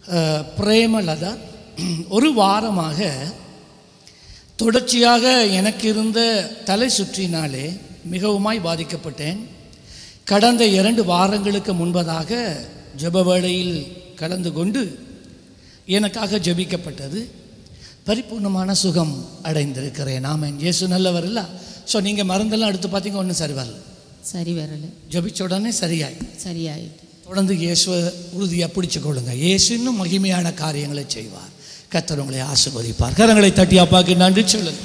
அஹ், பிரேமலதா ஒரு வாரமாக தொடர்ச்சியாக எனக்கு இருந்த தலை சுற்றினாலே மிகவுமாய் பாதிக்கப்பட்டேன் கடந்த இரண்டு வாரங்களுக்கு முன்பதாக ஜெப வேளையில் கலந்து கொண்டு எனக்காக ஜெபிக்கப்பட்டது பரிபூர்ணமான சுகம் அடைந்திருக்கிறேன் ஆமென் இயேசு நல்லவர் இல்லை ஸோ நீங்கள் மருந்தெல்லாம் எடுத்து பார்த்தீங்க ஒன்றும் சரி வரல சரி வரல ஜெபிச்ச உடனே சரியாய் சரியாயிட்டு தொடர்ந்து இயேசுவை உறுதியாக பிடிச்சு கொள்ளுங்க இயேசு இன்னும் மகிமையான காரியங்களை செய்வார் கர்த்தர் உங்களை ஆசீர்வதிப்பார் கரங்களை தட்டி அப்பாக்கு நன்றி சொல்லுங்க